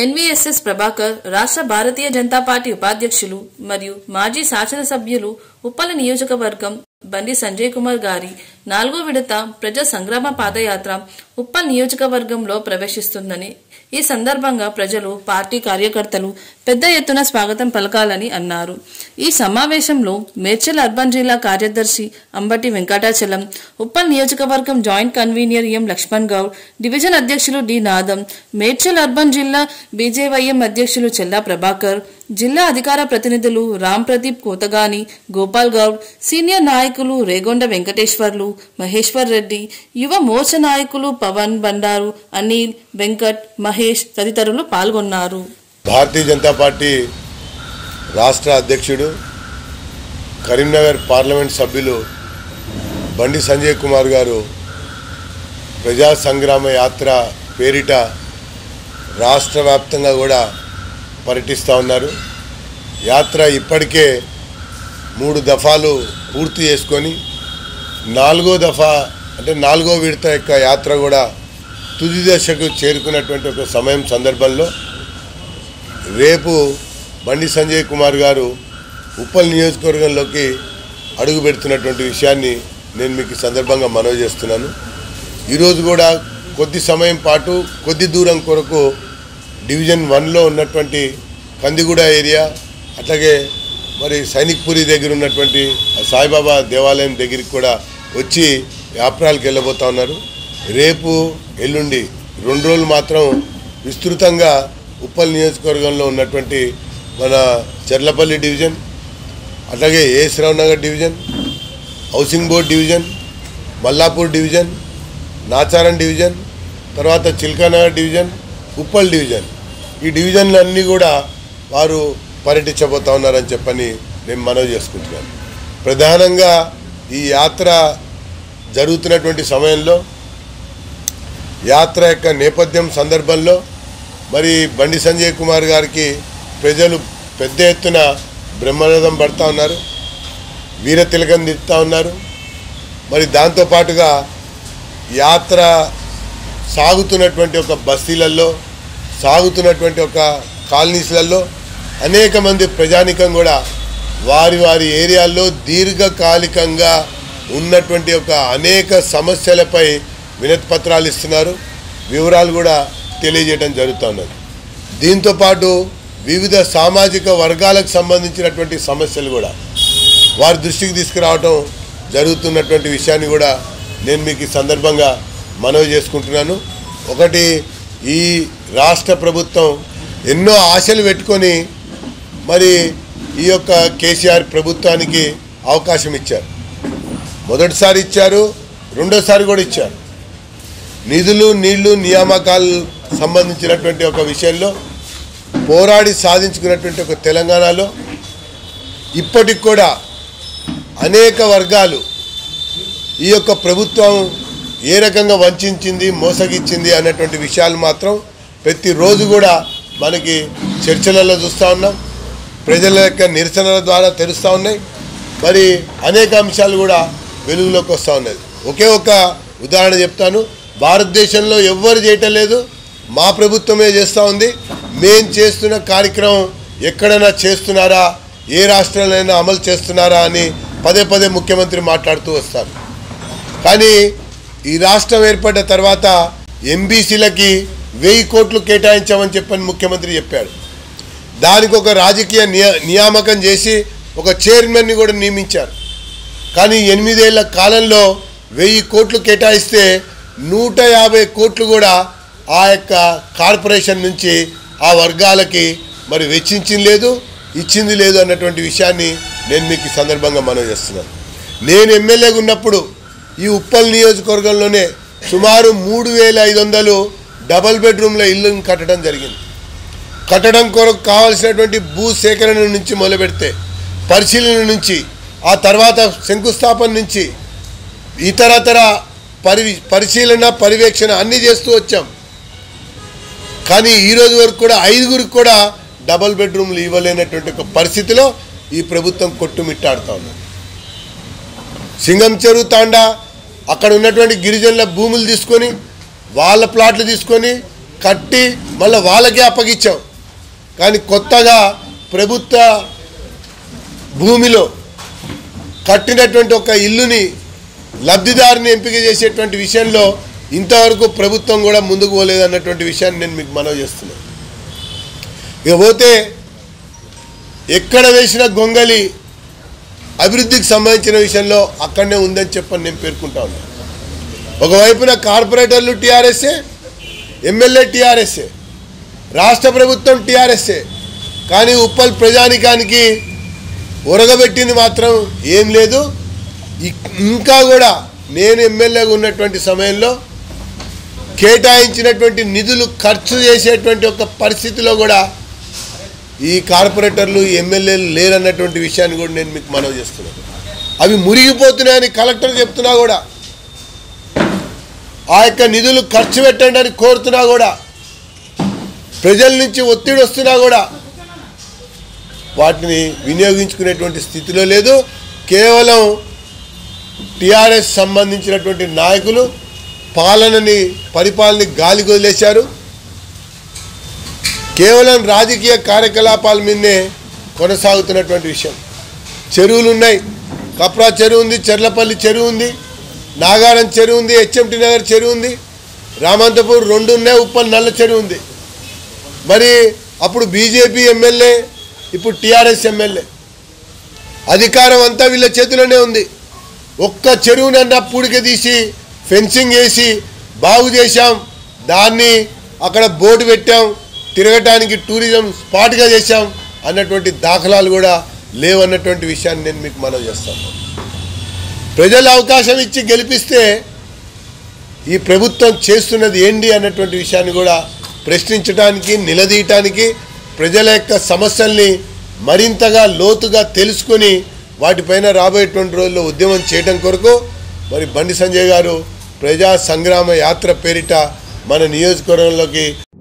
NVSS Prabhakar రాష్ట్ర భారతీయ Janata party ఉపాధ్యక్షులు మరియు మాజీ శాసనసభ్యులు ఉప్పల నియోజకవర్గం బండి సంజయ్ కుమార్ గారి నాలుగో విడత ప్రజా సంగ్రామ పాదయాత్ర ఉప్పల్ నియోజకవర్గంలో ప్రవేశిస్తుందని ఈ సందర్భంగా ప్రజలు పార్టీ కార్యకర్తలు పెద్ద ఎత్తున స్వాగతం పలకాలని అన్నారు ఈ సమావేశంలో మేడ్చల్ అర్బన్ జిల్లా కార్యదర్శి అంబటి వెంకటాచలం ఉప్పల్ నియోజకవర్గం joint convener M Laxman Goud division అధ్యక్షులు డి నాదం మేడ్చల్ అర్బన్ జిల్లా బీజేవైఎం అధ్యక్షులు చెల్లా ప్రభాకర్ జిల్లా అధికార ప్రతినిధులు రామ్ ప్రదీప్ కోతగాని గోపాల్ గౌడ్ సీనియర్ నాయకులు రేగొండ వెంకటేశ్వర్లు మహేశ్వర్ రెడ్డి యువ మోర్చ నాయకులు పవన్ బండారు అనిల్ వెంకట్ మహేష్ తదితరులు పాల్గొన్నారు భారతీయ జనతా పార్టీ రాష్ట్ర అధ్యక్షుడు కరీంనగర్ పార్లమెంట్ సభ్యులు బండి సంజయ్ కుమార్ గారు ప్రజా సంగ్రామ యాత్ర పేరిట రాష్ట్ర వ్యాప్తంగా కూడా పర్యటిస్తూ ఉన్నారు యాత్ర ఇప్పటికే మూడు దఫాలు పూర్తి చేసుకొని నాలుగో దఫా అంటే నాలుగో విడత యొక్క యాత్ర కూడా తుది దశకు చేరుకున్నటువంటి ఒక సమయం సందర్భంలో రేపు బండి సంజయ్ కుమార్ గారు ఉప్పల్ నియోజకవర్గంలోకి అడుగు పెడుతున్నటువంటి విషయాన్ని నేను మీకు ఈ సందర్భంగా మనవి చేస్తున్నాను ఈరోజు కూడా కొద్ది సమయం పాటు కొద్ది దూరం కొరకు డివిజన్ వన్లో ఉన్నటువంటి కందిగూడ ఏరియా అట్లాగే మరి సైనిక్పురి దగ్గర ఉన్నటువంటి సాయిబాబా దేవాలయం దగ్గరికి కూడా వచ్చి యాప్రాలకు వెళ్ళబోతా ఉన్నారు రేపు ఎల్లుండి రెండు రోజులు మాత్రం విస్తృతంగా ఉప్పల్ నియోజకవర్గంలో ఉన్నటువంటి మన చెర్లపల్లి డివిజన్ అట్లాగే A S Rao Nagar division housing board division Mallapur division Nacharam division తర్వాత చిల్కానగర్ డివిజన్ ఉప్పల్ డివిజన్ ఈ డివిజన్లన్నీ కూడా వారు పర్యటించబోతా ఉన్నారని చెప్పని నేను మనవి చేసుకుంటున్నాను ప్రధానంగా ఈ యాత్ర జరుగుతున్నటువంటి సమయంలో యాత్ర యొక్క నేపథ్యం సందర్భంలో మరి బండి సంజయ్ కుమార్ గారికి ప్రజలు పెద్ద ఎత్తున బ్రహ్మరథం పడతా ఉన్నారు వీర తిలకం దిద్దుతా ఉన్నారు మరి దాంతోపాటుగా యాత్ర సాగుతున్నటువంటి ఒక బస్తీలలో సాగుతున్నటువంటి ఒక కాలనీస్లలో అనేక మంది ప్రజానికం కూడా వారి వారి ఏరియాల్లో దీర్ఘకాలికంగా ఉన్నటువంటి ఒక అనేక సమస్యలపై వినతి పత్రాలు ఇస్తున్నారు వివరాలు కూడా తెలియజేయడం జరుగుతూ ఉన్నది దీంతోపాటు వివిధ సామాజిక వర్గాలకు సంబంధించినటువంటి సమస్యలు కూడా వారి దృష్టికి తీసుకురావటం జరుగుతున్నటువంటి విషయాన్ని కూడా నేను మీకు ఈ సందర్భంగా మనవి చేసుకుంటున్నాను ఒకటి ఈ రాష్ట్ర ప్రభుత్వం ఎన్నో ఆశలు పెట్టుకొని మరి ఈ యొక్క కేసీఆర్ ప్రభుత్వానికి అవకాశం ఇచ్చారు మొదటిసారి ఇచ్చారు రెండోసారి కూడా ఇచ్చారు నిధులు నీళ్లు నియామకాలు సంబంధించినటువంటి ఒక విషయంలో పోరాడి సాధించుకున్నటువంటి ఒక తెలంగాణలో ఇప్పటికి కూడా అనేక వర్గాలు ఈ యొక్క ప్రభుత్వం ఏ రకంగా వంచింది మోసగిచ్చింది అన్నటువంటి విషయాలు మాత్రం ప్రతిరోజు కూడా మనకి చర్చలలో చూస్తూ ఉన్నాం ప్రజల యొక్క నిరసనల ద్వారా తెలుస్తూ ఉన్నాయి మరి అనేక అంశాలు కూడా వెలుగులోకి వస్తూ ఉన్నది ఒకే ఒక ఉదాహరణ చెప్తాను భారతదేశంలో ఎవ్వరు చేయటం లేదు మా ప్రభుత్వమే చేస్తూ ఉంది మేం చేస్తున్న కార్యక్రమం ఎక్కడైనా చేస్తున్నారా ఏ రాష్ట్రంలోనైనా అమలు చేస్తున్నారా అని పదే పదే ముఖ్యమంత్రి మాట్లాడుతూ వస్తారు కానీ ఈ రాష్ట్రం ఏర్పడ్డ తర్వాత ఎంబీసీలకి వెయ్యి కోట్లు కేటాయించామని చెప్పని ముఖ్యమంత్రి చెప్పాడు దానికి ఒక రాజకీయ నియా నియామకం చేసి ఒక చైర్మన్ని కూడా నియమించారు కానీ ఎనిమిదేళ్ల కాలంలో వెయ్యి కోట్లు కేటాయిస్తే నూట యాభై కోట్లు కూడా ఆ యొక్క కార్పొరేషన్ నుంచి ఆ వర్గాలకి మరి వెచ్చించింది లేదు ఇచ్చింది లేదు అన్నటువంటి విషయాన్ని నేను మీకు ఈ సందర్భంగా మనం చేస్తున్నాను నేను ఎమ్మెల్యేగా ఉన్నప్పుడు ఈ ఉప్పల్ నియోజకవర్గంలోనే సుమారు మూడు వేల ఐదు వందలు డబల్ బెడ్రూమ్ల ఇల్లుని కట్టడం జరిగింది కట్టడం కొరకు కావాల్సినటువంటి భూ సేకరణ నుంచి మొదలుపెడితే పరిశీలన నుంచి ఆ తర్వాత శంకుస్థాపన నుంచి ఇతరతర పరి పరిశీలన పర్యవేక్షణ అన్నీ చేస్తూ వచ్చాం కానీ ఈ రోజు వరకు కూడా ఐదుగురికి కూడా డబల్ బెడ్రూమ్లు ఇవ్వలేనటువంటి ఒక పరిస్థితిలో ఈ ప్రభుత్వం కొట్టుమిట్టాడుతూ ఉంది సింగం చెరువు తాండా అక్కడ ఉన్నటువంటి గిరిజనుల భూములు తీసుకొని వాళ్ళ ప్లాట్లు తీసుకొని కట్టి మళ్ళీ వాళ్ళకే అప్పగించాం కానీ కొత్తగా ప్రభుత్వ భూమిలో కట్టినటువంటి ఒక ఇల్లుని లబ్ధిదారుని ఎంపిక చేసేటువంటి విషయంలో ఇంతవరకు ప్రభుత్వం కూడా ముందుకు పోలేదు అన్నటువంటి విషయాన్ని నేను మీకు మనవి చేస్తున్నాను ఇక పోతే ఎక్కడ వేసిన గొంగలి అభివృద్ధికి సంబంధించిన విషయంలో అక్కడనే ఉందని చెప్పని నేను పేర్కొంటా ఉన్నాను ఒకవైపున కార్పొరేటర్లు టీఆర్ఎస్ఏ ఎమ్మెల్యే టీఆర్ఎస్ఏ రాష్ట్ర ప్రభుత్వం టీఆర్ఎస్ఏ కానీ ఉప్పల్ ప్రజానికానికి ఉరగబెట్టింది మాత్రం ఏం లేదు ఇ- ఇంకా కూడా నేను ఎమ్మెల్యేగా ఉన్నటువంటి సమయంలో కేటాయించినటువంటి నిధులు ఖర్చు చేసేటువంటి ఒక పరిస్థితిలో కూడా ఈ కార్పొరేటర్లు ఎమ్మెల్యేలు లేరన్నటువంటి విషయాన్ని కూడా నేను మీకు మనవి చేస్తున్నాను అవి మురిగిపోతున్నాయని కలెక్టర్ చెప్తున్నా కూడా ఆ యొక్క నిధులు ఖర్చు పెట్టండి అని కోరుతున్నా కూడా ప్రజల నుంచి ఒత్తిడి వస్తున్నా కూడా వాటిని వినియోగించుకునేటువంటి స్థితిలో లేదు కేవలం టిఆర్ఎస్ సంబంధించినటువంటి నాయకులు పాలనని పరిపాలనని గాలికి వదిలేశారు కేవలం రాజకీయ కార్యకలాపాల మీదనే కొనసాగుతున్నటువంటి విషయం చెరువులు ఉన్నాయి కప్రా చెరువు ఉంది చెర్లపల్లి చెరువు ఉంది నాగారం చెరువు ఉంది హెచ్ఎంటి నగర్ చెరువు ఉంది రామంతపూర్ రెండు ఉన్నాయి ఉప్పల్ నల్ల చెరువు ఉంది మరి అప్పుడు బీజేపీ ఎమ్మెల్యే ఇప్పుడు టీఆర్ఎస్ ఎమ్మెల్యే అధికారం అంతా వీళ్ళ చేతిలోనే ఉంది ఒక్క చెరువునన్నా పూడిక తీసి ఫెన్సింగ్ వేసి బాగు చేశాం దాన్ని అక్కడ బోర్డు పెట్టాం తిరగటానికి టూరిజం స్పాట్గా చేశాం అన్నటువంటి దాఖలాలు కూడా లేవన్నటువంటి విషయాన్ని నేను మీకు మనవి చేస్తాను ప్రజలు అవకాశం ఇచ్చి గెలిపిస్తే ఈ ప్రభుత్వం చేస్తున్నది ఏంటి అన్నటువంటి విషయాన్ని కూడా ప్రశ్నించడానికి నిలదీయటానికి ప్రజల యొక్క సమస్యల్ని మరింతగా లోతుగా తెలుసుకొని వాటిపైన రాబోయేటువంటి రోజుల్లో ఉద్యమం చేయడం కొరకు మరి బండి సంజయ్ గారు ప్రజా సంగ్రామ యాత్ర పేరిట మన నియోజకవర్గంలోకి